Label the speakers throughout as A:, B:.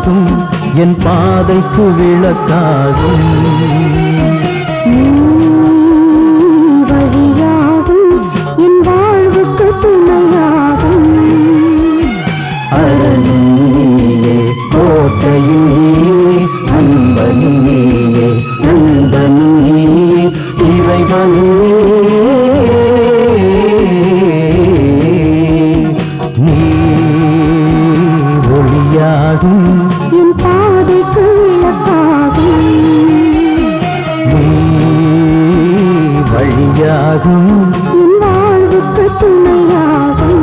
A: வழியாகும் என் பாதைக்கு விளக்காகும்
B: நீ வழியாகும் என் வாழ்வுக்கு துணையாகும்
A: அரண் நீயே கோட்டையும் நீயே அன்பனும் நீயே நண்பனும் நீயே இறைவனும் நீயே நீ ஒளியாகும்
B: என் பாதைக்கு விளக்காகும்
A: நீ வழியாகும்
B: என் வாழ்வுக்கு துணையாகும்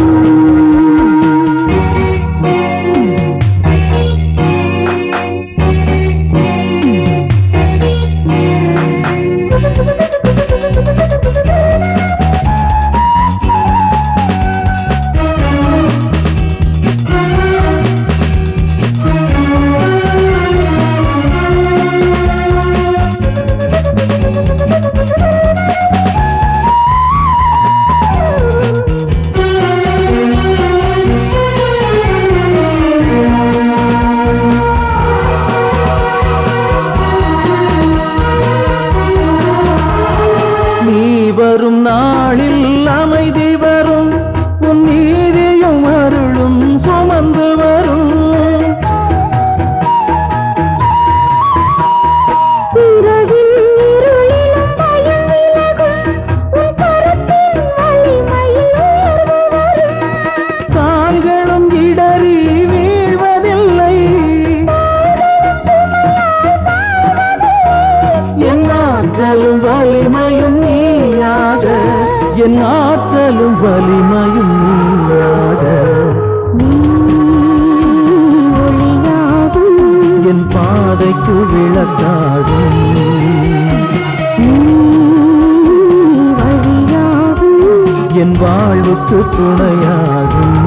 A: நீ வரும் நாளில் அமைதி வரும் உன் நீதியும் அருளும் சுமந்து வரும்
B: பிறகில் இருளிலும் பயம் விலகும் உன் கரத்தின் வலிமையில் உயர்வு வரும்
A: தாங்களும் இடறி வீழ்வதில்லை என் ஆற்றலும் வலிமையும் நீயாக என் ஆற்றலும் வலிமையும் நீயாக
B: நீ ஒளியாகும்
A: என் பாதைக்கு விளக்காகும்
B: நீ வழியாகும்
A: என் வாழ்வுக்கு துணையாகும்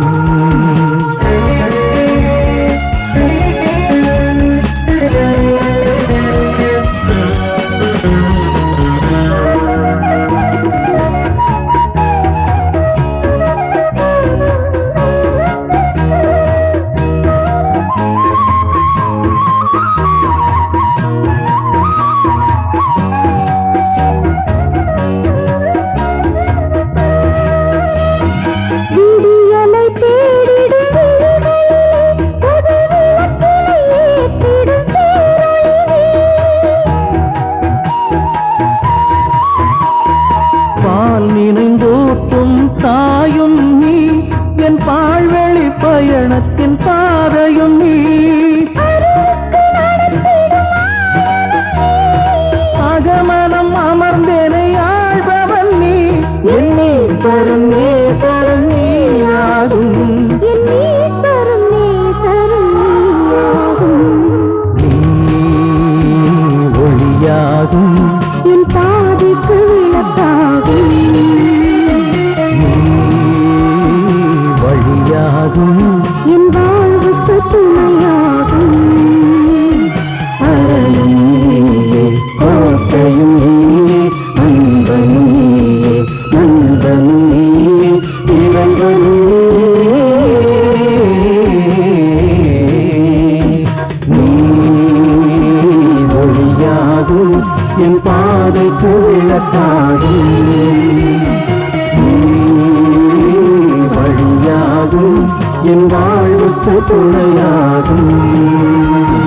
B: விடியலை தேடிடும் விழிகளிலே புது விளக்கினை ஏற்றிடும் பேரொளியே.
A: பால் நினைந்தூட்டும் தாயும் நீ என் பால்வெளி பயணத்தின் பாதையும் நீ அகமனம் அமர்ந்தேனை ஆழ்பவன் நீ என்னே தரும் நேசரம் நீயாகும்
B: என் நீசரும் நேசரும் நீயாகும்.
A: நீ ஒளியாகும்
B: என் பாதைக்கு விளக்காகும்
A: நீ வழியாகும்
B: என் வாழ்வுக்கு துணையாகும்
A: அரண் நீயே கோட்டையும் நீயே அன்பனும் நீயே நண்பனும் நீயே இறைவனும் நீ ஒளியாகும் என் பாதைக்கு விளக்காகும் நீ வழியாகும் என் வாழ்வுக்கு துணையாகும்